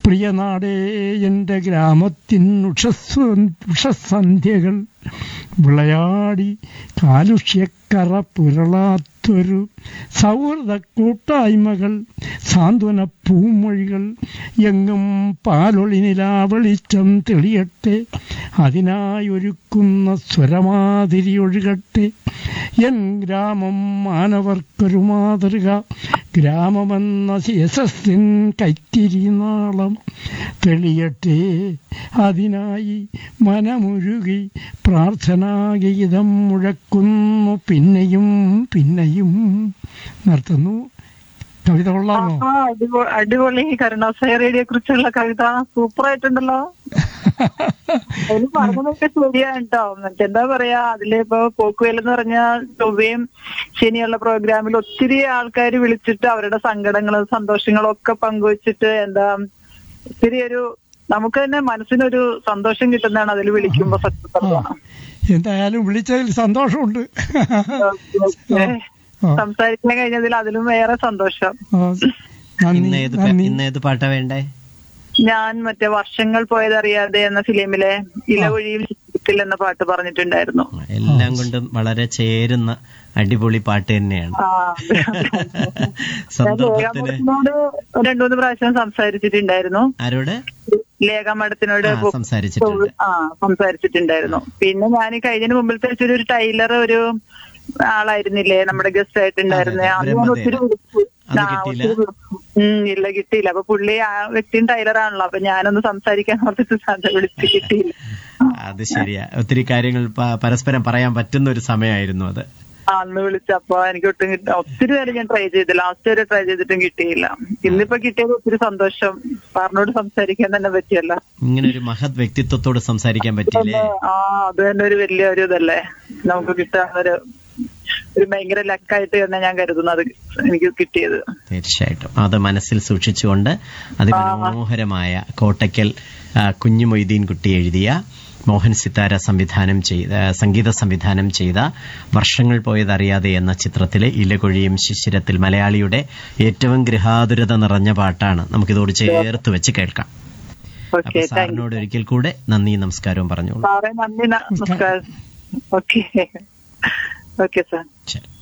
പ്രിയനാടേ എൻ്റെ ഗ്രാമത്തിൻ ഉഷസ് ഉഷസന്ധ്യകൾ വിളയാടി കാലുഷ്യക്കറ പുരളാത്തൊരു സൗഹൃദ കൂട്ടായ്മകൾ സാന്ത്വന പൂമൊഴികൾ എങ്ങും പാലൊളി നിലാവെളിച്ചം തെളിയട്ടെ അതിനായി ഒരുക്കുന്ന സ്വരമാതിരി ഒഴുകട്ടെ എൻ ഗ്രാമം മാനവർക്കൊരു മാതൃക ഗ്രാമമെന്ന യശസ്സിൻ കൈത്തിരിനാളം തെളിയട്ടെ അതിനായി മനമുരുകി പ്രാർത്ഥനാഗീതം മുഴക്കുന്നു പിന്നെയും പിന്നെയും നിർത്തുന്നു കവിത കൊള്ളാമോ ആ, അടിപൊ- അടിപൊളി കരുണാസായ റേഡിയെ കുറിച്ചുള്ള കവിത സൂപ്പർ ആയിട്ടുണ്ടല്ലോ അതിൽ പറഞ്ഞതൊക്കെ ശരിയാണ് കേട്ടോ എന്നിട്ട് എന്താ പറയാ അതിലിപ്പോ പോക്കുവേൽ എന്ന് പറഞ്ഞ ചൊവ്വയും ശനിയുള്ള പ്രോഗ്രാമിൽ ഒത്തിരി ആൾക്കാർ വിളിച്ചിട്ട് അവരുടെ സങ്കടങ്ങളും സന്തോഷങ്ങളും ഒക്കെ പങ്കുവച്ചിട്ട് എന്താ ഒത്തിരി ഒരു നമുക്ക് തന്നെ മനസ്സിനൊരു സന്തോഷം കിട്ടുന്നതാണ് അതിൽ വിളിക്കുമ്പോ സത്യം ആ പറഞ്ഞാൽ. എന്തായാലും വിളിച്ചതിൽ സന്തോഷമുണ്ട് ഓക്കേ. ആ, സംസാരിക്കാൻ കഴിഞ്ഞതിൽ അതിലും വേറെ സന്തോഷം ആ, നന്ദി ഇന്ന് ഏത് പ- നന്ദി ഇന്ന് ഏത് പാട്ടാ വേണ്ടേ ഞാൻ മറ്റേ വർഷങ്ങൾ പോയതറിയാതെ എന്ന ഫിലിമിലെ ഇലവഴിയിൽ ചിത്രത്തിൽ എന്ന പാട്ട് പറഞ്ഞിട്ടുണ്ടായിരുന്നു എല്ലാം കൊണ്ടും വളരെ ചേരുന്ന അടിപൊളി പാട്ട് തന്നെയാണ് ആ ഞാൻ സന്ദർഭത്തിന് ലേഖാമഠത്തിനോട് രണ്ടു മൂന്ന് പ്രാവശ്യം സംസാരിച്ചിട്ടുണ്ടായിരുന്നു ആരോട് ലേഖ മഠത്തിനോട് ആ, സംസാരിച്ചിട്ടുണ്ട് ആ സംസാരിച്ചിട്ടുണ്ടായിരുന്നു പിന്നെ ഞാൻ കഴിഞ്ഞതിന് മുമ്പിലത്തെ വെച്ചൊരു ഒരു ടൈലർ ഒരു ആളായിരുന്നില്ലേ നമ്മുടെ ഗസ്റ്റ് ആയിട്ടുണ്ടായിരുന്നേ അതെ, അത് ഞാൻ ഒത്തിരി ബ്രഹ്മദേവൻ. വിളിച്ചു അത് ആ, കിട്ടിയില്ല? ഒത്തിരി വിളിച്ചു. ഉം, ഇല്ല കിട്ടിയില്ല അപ്പൊ പുള്ളി ആ വ്യക്തിയും ടൈലറാണല്ലോ അപ്പൊ ഞാനൊന്ന് സംസാരിക്കാൻ ഓർത്തിട്ട് സാധനം വിളിച്ച് കിട്ടിയില്ല അത് ശരിയാ ഒത്തിരി കാര്യങ്ങൾ പ- പരസ്പരം പറയാൻ പറ്റുന്ന ഒരു സമയമായിരുന്നു അത് ആ, അന്ന് വിളിച്ചപ്പോ എനിക്ക് ഒട്ടും കിട്ട ഒത്തിരി നേരം ഞാൻ ട്രൈ ചെയ്ത് ലാസ്റ്റ് വരെ ട്രൈ ചെയ്തിട്ടും കിട്ടിയില്ല ഇന്നിപ്പോ കിട്ടിയത് ഒത്തിരി സന്തോഷം സാറിനോട് സംസാരിക്കാൻ തന്നെ പറ്റിയല്ലോ ഇങ്ങനെ ഒരു മഹത് വ്യക്തിത്വത്തോട് സംസാരിക്കാൻ പറ്റിയില്ലേ ആ അത് തന്നെ ഒരു വലിയ ഒരു ഇതല്ലേ നമുക്ക് കിട്ടാൻ ഒരു ഒരു ഭയങ്കര ലക്കായിട്ട് തന്നെ ഞാൻ കരുതുന്നു അത് എനിക്ക് കിട്ടിയത് തീർച്ചയായിട്ടും അത് മനസ്സിൽ സൂക്ഷിച്ചുകൊണ്ട് അതിമനോഹരമായ കോട്ടയ്ക്കൽ ആ, കുഞ്ഞു മൊയ്തീൻ കുട്ടി എഴുതിയ മോഹൻ സിത്താര സംവിധാനം ചെയ്ത സംഗീത സംവിധാനം ചെയ്ത വർഷങ്ങൾ പോയതറിയാതെ എന്ന ചിത്രത്തിലെ ഇലകൊഴിയും ശിശിരത്തിൽ മലയാളിയുടെ ഏറ്റവും ഗൃഹാതുരത നിറഞ്ഞ പാട്ടാണ് നമുക്കിതോട് ചേർത്ത് വെച്ച് കേൾക്കാം ഓക്കെ അപ്പൊ സാറിനോട് ഒരിക്കൽ കൂടെ നന്ദി നമസ്കാരവും പറഞ്ഞോളൂ സാറേ നന്ദി ന- നമസ്കാരം ഓക്കെ ഓക്കെ സാർ ശരി